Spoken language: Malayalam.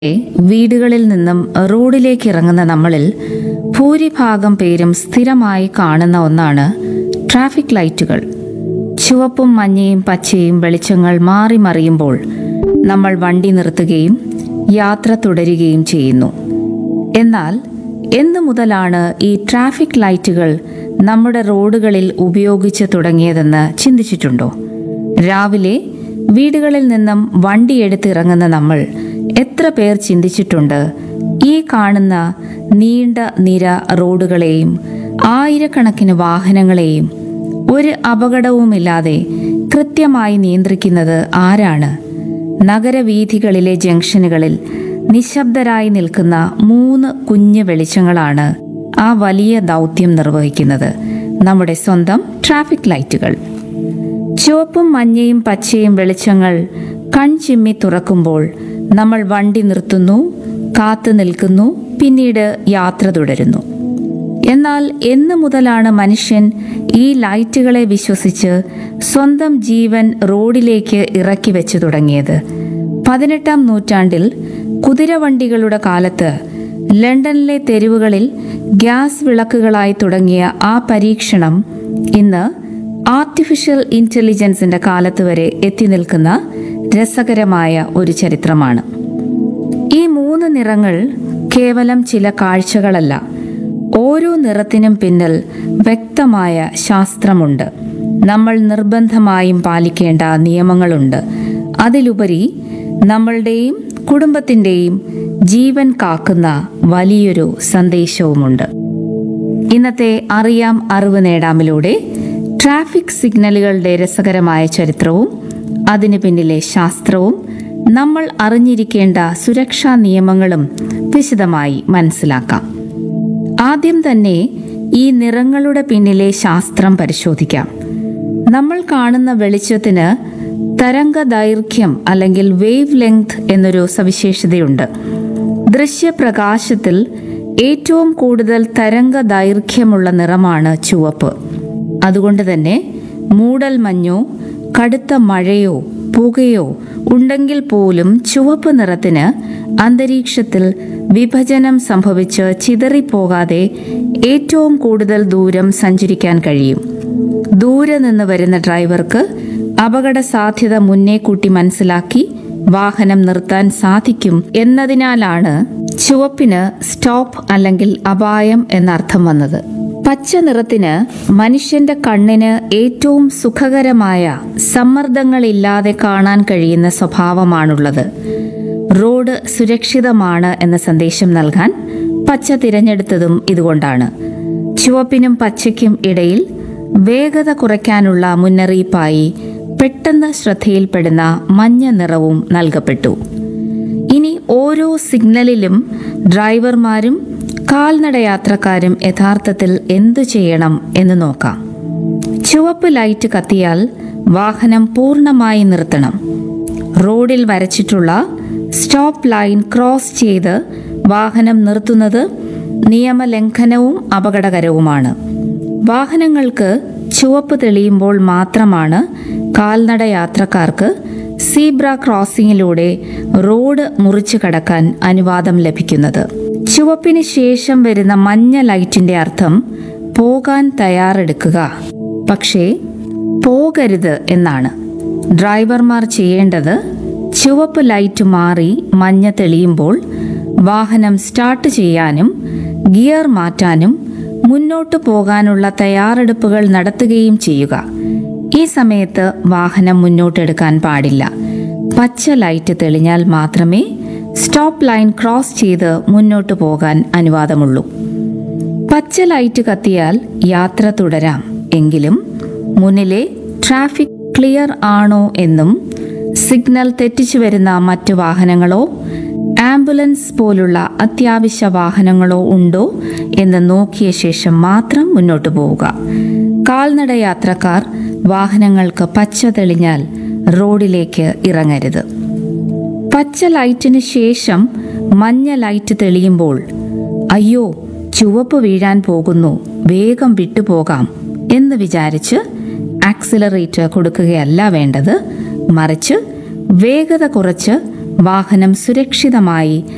വീടുകളിൽ നിന്നും റോഡിലേക്ക് ഇറങ്ങുന്ന നമ്മളിൽ ഭൂരിഭാഗം പേരും സ്ഥിരമായി കാണുന്ന ഒന്നാണ് ട്രാഫിക് ലൈറ്റുകൾ ചുവപ്പും മഞ്ഞയും പച്ചയും വെളിച്ചങ്ങൾ മാറി മറിയുമ്പോൾ നമ്മൾ വണ്ടി നിർത്തുകയും യാത്ര തുടരുകയും ചെയ്യുന്നു എന്നാൽ എന്നു മുതലാണ് ഈ ട്രാഫിക് ലൈറ്റുകൾ നമ്മുടെ റോഡുകളിൽ ഉപയോഗിച്ച് തുടങ്ങിയതെന്ന് ചിന്തിച്ചിട്ടുണ്ടോ രാവിലെ വീടുകളിൽ നിന്നും വണ്ടി എടുത്തിറങ്ങുന്ന നമ്മൾ എത്ര പേർ ചിന്തിച്ചിട്ടുണ്ട് ഈ കാണുന്ന നീണ്ട നിര റോഡുകളെയും ആയിരക്കണക്കിന് വാഹനങ്ങളെയും ഒരു അപകടവുമില്ലാതെ കൃത്യമായി നിയന്ത്രിക്കുന്നത് ആരാണ് നഗരവീഥികളിലെ ജംഗ്ഷനുകളിൽ നിശബ്ദരായി നിൽക്കുന്ന മൂന്ന് കുഞ്ഞു വെളിച്ചങ്ങളാണ് ആ വലിയ ദൗത്യം നിർവഹിക്കുന്നത് നമ്മുടെ സ്വന്തം ട്രാഫിക് ലൈറ്റുകൾ ചുവപ്പും മഞ്ഞയും പച്ചയും വെളിച്ചങ്ങൾ കൺചിമ്മി തുറക്കുമ്പോൾ നമ്മൾ വണ്ടി നിർത്തുന്നു കാത്തു നിൽക്കുന്നു പിന്നീട് യാത്ര തുടരുന്നു എന്നാൽ എന്നു മുതലാണ് മനുഷ്യൻ ഈ ലൈറ്റുകളെ വിശ്വസിച്ച് സ്വന്തം ജീവൻ റോഡിലേക്ക് ഇറക്കി വെച്ചു തുടങ്ങിയത് പതിനെട്ടാം നൂറ്റാണ്ടിൽ കുതിരവണ്ടികളുടെ കാലത്ത് ലണ്ടനിലെ തെരുവുകളിൽ ഗ്യാസ് വിളക്കുകളായി തുടങ്ങിയ ആ പരീക്ഷണം ഇന്ന് ആർട്ടിഫിഷ്യൽ ഇന്റലിജൻസിന്റെ കാലത്ത് വരെ എത്തി നിൽക്കുന്ന രസകരമായ ഒരു ചരിത്രമാണ് ഈ മൂന്ന് നിറങ്ങൾ കേവലം ചില കാഴ്ചകളല്ല ഓരോ നിറത്തിനും പിന്നിൽ വ്യക്തമായ ശാസ്ത്രമുണ്ട് നമ്മൾ നിർബന്ധമായും പാലിക്കേണ്ട നിയമങ്ങളുണ്ട് അതിലുപരി നമ്മളുടെയും കുടുംബത്തിൻ്റെയും ജീവൻ കാക്കുന്ന വലിയൊരു സന്ദേശവുമുണ്ട് ഇന്നത്തെ അറിയാം അറിവ് നേടാമിലൂടെ ട്രാഫിക് സിഗ്നലുകളുടെ രസകരമായ ചരിത്രവും അതിനു പിന്നിലെ ശാസ്ത്രവും നമ്മൾ അറിഞ്ഞിരിക്കേണ്ട സുരക്ഷാ നിയമങ്ങളും വിശദമായി മനസ്സിലാക്കാം ആദ്യം തന്നെ ഈ നിറങ്ങളുടെ പിന്നിലെ ശാസ്ത്രം പരിശോധിക്കാം നമ്മൾ കാണുന്ന വെളിച്ചത്തിന് തരംഗ ദൈർഘ്യം അല്ലെങ്കിൽ വേവ് ലെങ്ത് എന്നൊരു സവിശേഷതയുണ്ട് ദൃശ്യപ്രകാശത്തിൽ ഏറ്റവും കൂടുതൽ തരംഗ ദൈർഘ്യമുള്ള നിറമാണ് ചുവപ്പ് അതുകൊണ്ട് തന്നെ മൂടൽ മഞ്ഞോ കടുത്ത മഴയോ പുകയോ ഉണ്ടെങ്കിൽ പോലും ചുവപ്പ് നിറത്തിന് അന്തരീക്ഷത്തിൽ വിഭജനം സംഭവിച്ച് ചിതറിപ്പോകാതെ ഏറ്റവും കൂടുതൽ ദൂരം സഞ്ചരിക്കാൻ കഴിയും ദൂരെ നിന്ന് വരുന്ന ഡ്രൈവർക്ക് അപകട സാധ്യത മുന്നേ കൂട്ടി മനസ്സിലാക്കി വാഹനം നിർത്താൻ സാധിക്കും എന്നതിനാലാണ് ചുവപ്പിന് സ്റ്റോപ്പ് അല്ലെങ്കിൽ അപായം എന്നർത്ഥം വന്നത് പച്ച നിറത്തിന് മനുഷ്യന്റെ കണ്ണിന് ഏറ്റവും സുഖകരമായ സമ്മർദ്ദങ്ങളില്ലാതെ കാണാൻ കഴിയുന്ന സ്വഭാവമാണുള്ളത് റോഡ് സുരക്ഷിതമാണ് എന്ന സന്ദേശം നൽകാൻ പച്ച തിരഞ്ഞെടുത്തതും ഇതുകൊണ്ടാണ് ചുവപ്പിനും പച്ചയ്ക്കും ഇടയിൽ വേഗത കുറയ്ക്കാനുള്ള മുന്നറിയിപ്പായി പെട്ടെന്ന് ശ്രദ്ധയിൽപ്പെടുന്ന മഞ്ഞ നിറവും നൽകപ്പെട്ടു ഇനി ഓരോ സിഗ്നലിലും ഡ്രൈവർമാരും കാൽനട യാത്രക്കാരും യഥാർത്ഥത്തിൽ എന്തു ചെയ്യണം എന്ന് നോക്കാം ചുവപ്പ് ലൈറ്റ് കത്തിയാൽ വാഹനം പൂർണ്ണമായി നിർത്തണം റോഡിൽ വരച്ചിട്ടുള്ള സ്റ്റോപ്പ് ലൈൻ ക്രോസ് ചെയ്ത് വാഹനം നിർത്തുന്നത് നിയമലംഘനവും അപകടകരവുമാണ് വാഹനങ്ങൾക്ക് ചുവപ്പ് തെളിയുമ്പോൾ മാത്രമാണ് കാൽനട യാത്രക്കാർക്ക് സീബ്ര ക്രോസിംഗിലൂടെ റോഡ് മുറിച്ചു കടക്കാൻ അനുവാദം ലഭിക്കുന്നത് ചുവപ്പിന് ശേഷം വരുന്ന മഞ്ഞ ലൈറ്റിന്റെ അർത്ഥം പോകാൻ തയ്യാറെടുക്കുക പക്ഷേ പോകരുത് എന്നാണ് ഡ്രൈവർമാർ ചെയ്യേണ്ടത് ചുവപ്പ് ലൈറ്റ് മാറി മഞ്ഞ തെളിയുമ്പോൾ വാഹനം സ്റ്റാർട്ട് ചെയ്യാനും ഗിയർ മാറ്റാനും മുന്നോട്ടു പോകാനുള്ള തയ്യാറെടുപ്പുകൾ നടത്തുകയും ചെയ്യുക ഈ സമയത്ത് വാഹനം മുന്നോട്ടെടുക്കാൻ പാടില്ല പച്ച ലൈറ്റ് തെളിഞ്ഞാൽ മാത്രമേ സ്റ്റോപ്പ് ലൈൻ ക്രോസ് ചെയ്ത് മുന്നോട്ടു പോകാൻ അനുവാദമുള്ളൂ പച്ച ലൈറ്റ് കത്തിയാൽ യാത്ര തുടരാം എങ്കിലും മുന്നിലെ ട്രാഫിക് ക്ലിയർ ആണോ എന്നും സിഗ്നൽ തെറ്റിച്ചു വരുന്ന മറ്റു വാഹനങ്ങളോ ആംബുലൻസ് പോലുള്ള അത്യാവശ്യ വാഹനങ്ങളോ ഉണ്ടോ എന്ന് നോക്കിയ ശേഷം മാത്രം മുന്നോട്ടു പോവുക കാൽനട യാത്രക്കാർ വാഹനങ്ങൾക്ക് പച്ച തെളിഞ്ഞാൽ റോഡിലേക്ക് ഇറങ്ങരുത് പച്ച ലൈറ്റിന് ശേഷം മഞ്ഞ ലൈറ്റ് തെളിയുമ്പോൾ അയ്യോ ചുവപ്പ് വീഴാൻ പോകുന്നു വേഗം വിട്ടുപോകാം എന്ന് വിചാരിച്ച് ആക്സിലറേറ്റർ കൊടുക്കുകയല്ല വേണ്ടത് മറിച്ച് വേഗത കുറച്ച് വാഹനം സുരക്ഷിതമായി